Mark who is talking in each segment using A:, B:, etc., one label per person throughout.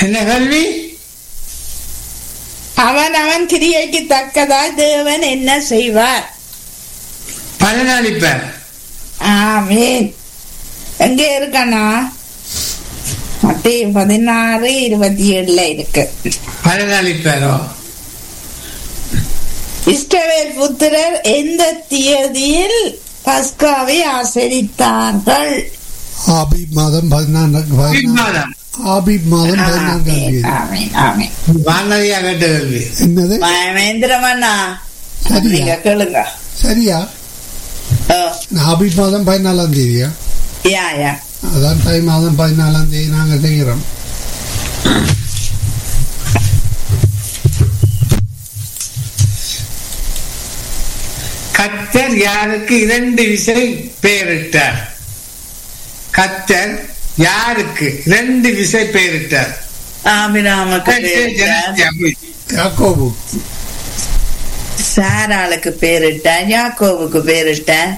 A: என்ன கல்வி
B: அவன் அவன் கிரியைக்கு தக்கதாய் தேவன் என்ன செய்வார்
A: பலனளிப்பார்
B: ஆமீன் எங்க இருக்கண்ணா மத்திய பதினாறு இருபத்தி ஏழுல இருக்கு
A: பலனளிப்பாரோ
B: இஸ்ரவேல் புத்திரர் எந்த தேதியில் பஸ்காவை ஆசரித்தார்கள்
C: ஆபிப் மாதம் பதினான்கு பதினான்கு
A: மாதம்
C: ஆபிப் மாதம் பதினான்காம்
B: ஆமீன்,
C: தேதி
B: ஆமீன், ஆமீன்.
A: வானதியா கேட்ட கல்வி
C: என்னது
B: மகேந்திரமண்ணா
C: சரியா?
B: நீங்க கேளுங்க
C: சரியா
B: ஓ,
C: ஆபிப் மாதம் பதினாலாம் தேதியா
B: யா யா
C: அதான் தை மாதம் பதினாலாம் தேதி நாங்க செய்கிறோம்
A: கத்தர் யாருக்கு இரண்டு விசை பெயரிட்டார் கத்தர் யாருக்கு இரண்டு விசை பெயரிட்டார்
B: ஆபிராமுக்கு பேரிட்டார்
C: யாக்கோபு
B: சாராளுக்கு பேரிட்டார் யாக்கோவுக்கு பேரிட்டார்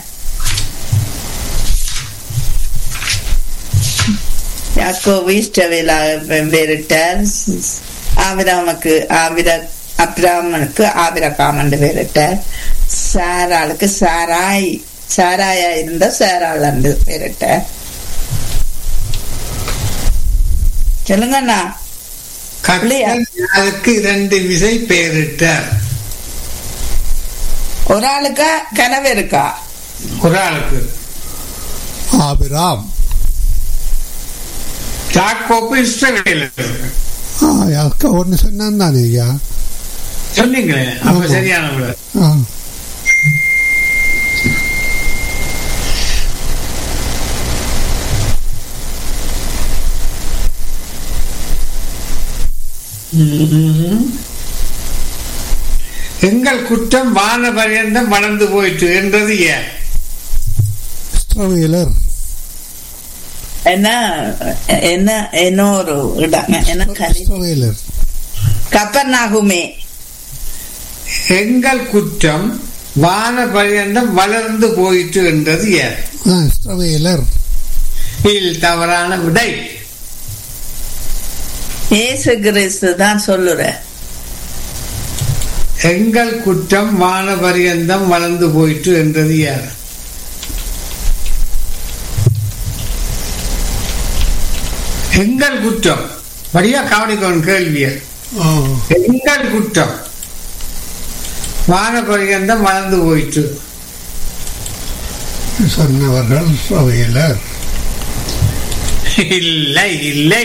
B: யாக்கோபு இஷ்டவேலா பேரிட்டார் ஆபிராமுக்கு ஆபிர அப்ராமனுக்கு ஆபிரகாமன் பேரிட்டார் சாராளுக்கு சாராய் சாராயா இருந்த சாராள் என்று பேரிட்டார் சொல்லுங்கண்ணா
A: கத்தர் யாருக்கு இரண்டு விசை பெயரிட்டார்
B: ஒரு ஆளுக்கா கனவு இருக்கா
A: ஒரு ஆளுக்கு
C: ஆபிராம்
A: யாக்கோப்பு இஸ்ரவேல்
C: ஆ, யாக்கோ ஒன்று சொன்னான் தானே ஐயா
A: சொன்னீங்களே அப்ப
C: ஆமா.
A: சரியான விட
C: ஆ
A: எங்கள் குற்றம் வான பரியந்தம் வளர்ந்து போயிற்று என்றது ஏன்
C: இஸ்ரவேலர்
B: என்ன என்ன இன்னொரு இடம் என்ன கலி
C: இஸ்ரவேலர்
B: கப்பர் நாகுமே
A: எங்கள் குற்றம் வான பரியந்தம் வளர்ந்து போயிற்று என்றது ஏன்
C: ஆ, இஸ்ரவேலர்
A: இல் தவறான விடை
B: ஏசு கிறிஸ்து தான் சொல்லுற
A: எங்கள் குற்றம் வான பரியந்தம் வளர்ந்து போயிற்று என்றது யார் எங்கள் குற்றம் வழியா கவனிக்கணும் கேள்விய
C: ஆ,
A: எங்கள் குற்றம் வான பரியந்தம் வளர்ந்து போயிற்று
C: சொன்னவர்கள் இஸ்ரவேலர்
A: இல்லை இல்லை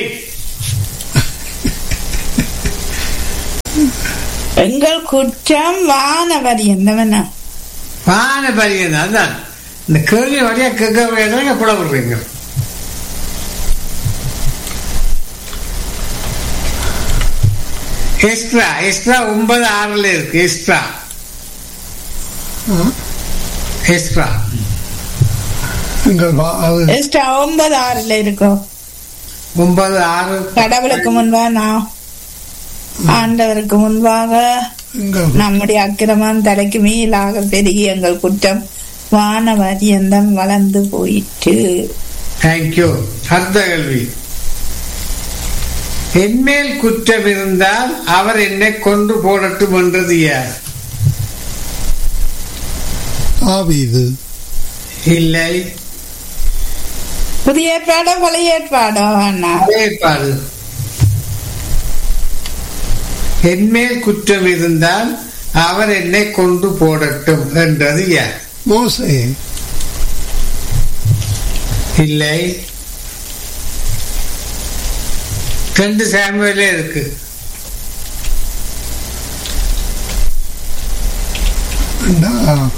B: எங்கள் குற்றம் வானவர் என்னவன
A: வான பரியந்தம் அதான் இந்த கேள்வி வழியா கேட்க வேண்டாம் புலப்படுறீங்க எக்ஸ்ட்ரா எக்ஸ்ட்ரா ஒன்பது ஆறுல இருக்கு எக்ஸ்ட்ரா
C: ஆ,
A: எக்ஸ்ட்ரா
C: எங்கள் வா- அது
B: எஸ்டா ஒன்பது ஆறுல இருக்கும்
A: ஒன்பது ஆறு
B: கடவுளுக்கு முன்பா நான் ஆண்டவருக்கு முன்பாக
C: எங்கள்
B: நம்முடைய அக்கிரமம் தலைக்கு மேலாக பெருகி எங்கள் குற்றம் வானவர் எந்தம் வளர்ந்து போயிற்று
A: தேங்க்யூ அடுத்த கேள்வி என்மேல் குற்றம் இருந்தால் அவர் என்னை கொன்று போடட்டும் என்றது யார்
C: ஆவீது
A: இல்லை
B: புதிய ஏற்பாடோ பழைய ஏற்பாடோ அண்ணா
A: ஏற்பாடு என்மேல் குற்றம் இருந்தால் அவர் என்னை கொண்டு போடட்டும் என்றது யார்
C: மோசே
A: இல்லை ரெண்டு சாமுவேலே இருக்கு
C: அண்டா,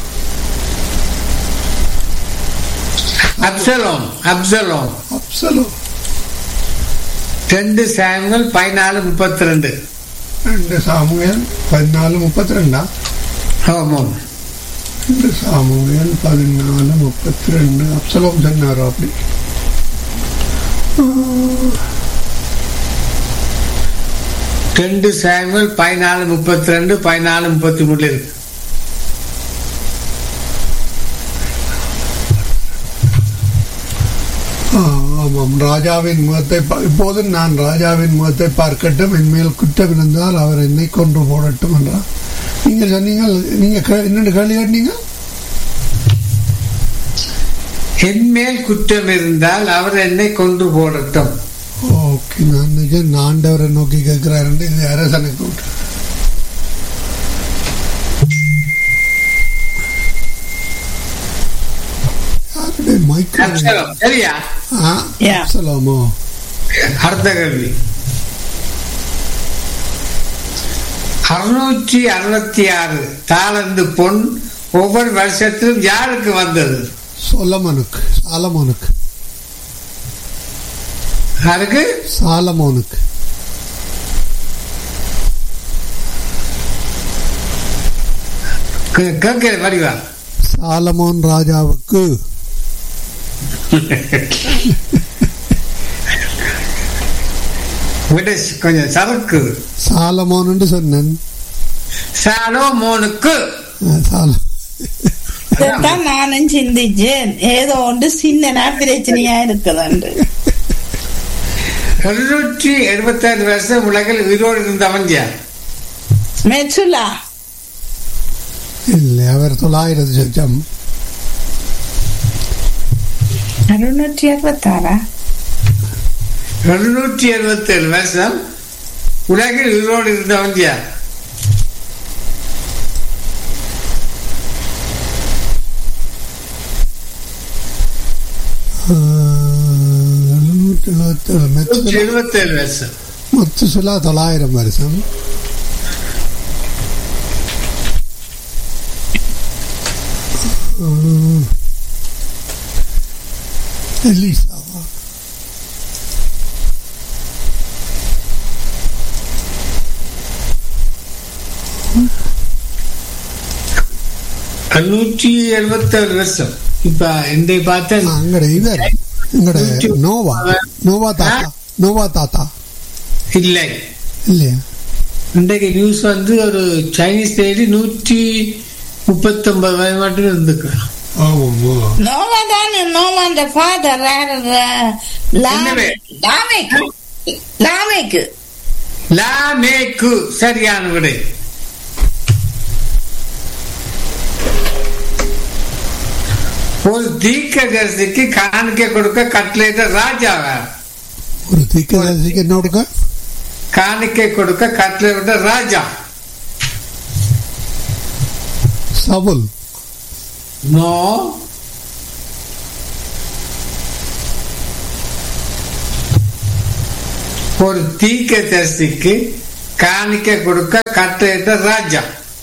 A: அப்சலோம் அப்சலோம்
C: அப்சலோ
A: ரெண்டு சாமுவேல் பதினாலு முப்பத்தி ரெண்டு
C: ரெண்டு சாமுவேல் பதினாலு முப்பத்தி ரெண்டா
A: ஆமாம்
C: ரெண்டு சாமுவேல் பதினாலு முப்பத்தி ரெண்டு அப்சலோம் சொன்னாரோ அப்படி
A: ரெண்டு சாமுவேல் பதினாலு முப்பத்தி ரெண்டு பதினாலு முப்பத்தி மூணுல இருக்கு
C: ஆ, ஆமாம் ராஜாவின் முகத்தை பா- இப்போது நான் ராஜாவின் முகத்தை பார்க்கட்டும் என் மேல் குற்றம் இருந்தால் அவர் என்னை கொன்று போடட்டும் என்றார் நீங்க சொன்னீங்க நீங்க கே- என்னென்னு கேள்வி கேட்டீங்க
A: என் மேல் குற்றம் இருந்தால் அவர் என்னை கொண்டு போடட்டும்
C: ஓகே நான் நினைச்சேன் ஆண்டவரை நோக்கி கேட்கிறாரு இது அரசனுக்கு விட்டு யாருடைய மைக்கோ
A: அப்சலோம். சரியா
C: ஆ
B: Yeah.
C: அப்சலோமோ
A: அடுத்த கேள்வி அறுநூற்றி அறுபத்தி ஆறு தாளந்து பொன் ஒவ்வொரு வருஷத்திலும் யாருக்கு வந்தது
C: சொலமனுக்கு சாலமோனுக்கு
A: அதுக்கு
C: சாலமோனுக்கு
A: கே- கேட்கிற வடிவா
C: சாலமோன் ராஜாவுக்கு
A: விட கொஞ்சம் சரக்கு
C: சாலமோன் சொன்னேன்
A: சாலோமோனுக்கு
C: ஆ, சால
B: இதைத்தான் நானும் சிந்திச்சேன் ஏதோ ஒன்று சின்னனா பிரச்சனையா இருக்குதுண்டு
A: எழுநூற்றி எழுபத்தாறு வருஷம் உலகில் உயிரோடு இருந்தவன் யார்
B: மெச்சுலா
C: இல்லை அவர் தொள்ளாயிரத்து சொச்சம்
B: அறுநூற்றி அறுபத்தாறா
A: எழுநூற்றி எழுபத்தேழு வருஷம் உலகில் உயிரோடு இருந்தவன் யார்
C: ஆ, எழுநூற்றி எழுபத்தேழு
A: நூற்றி
C: மெத்து
A: எழுபத்தேழு வருஷம்
C: மொத்த சுலா தொள்ளாயிரம் வருஷம் ஆ, எலிசாவா
A: நூற்றி எழுபத்தேழு வருஷம் இப்ப இந்த பார்த்தா
C: அங்கட இவர் எங்கட நோவா நோவா தாத்தா நோவா தாத்தா
A: இல்லை
C: இல்லையா
A: இன்றைக்கு நியூஸ் வந்து ஒரு சைனீஸ் தேடி நூற்றி முப்பத்தி ஒன்பது வரை மட்டும் இருந்துக்கலாம்
C: ஆமாம்
B: நோவா தான் நோவாண்ட ஃபாதர்
A: என்னவே?
B: லாமேக்கு லாமேக்கு
A: லாமேக்கு சரியான விடை ஒரு தீர்க்கதரிசிக்கு காணிக்கை கொடுக்க கட்டளையிட்ட ராஜாவா
C: ஒரு தீக்கதரிசிக்கு என்ன கொடுக்க
A: காணிக்கை கொடுக்க கட்டளையிட்ட ராஜா
C: சவுல்
A: நோ ஒரு தீர்க்கதரிசிக்கு காணிக்கை கொடுக்க கட்டளையிட்ட ராஜா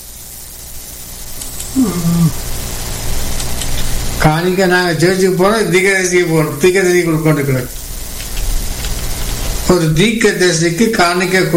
A: காணிக்கை நாங்க சேர்ச்சுக்கு போனோம் தீர்க்கதரிசிக்கு போனோம் தீர்க்கதரிசி கொடுக்கொண்டு ஒரு தீர்க்கதரிசிக்கு காணிக்கை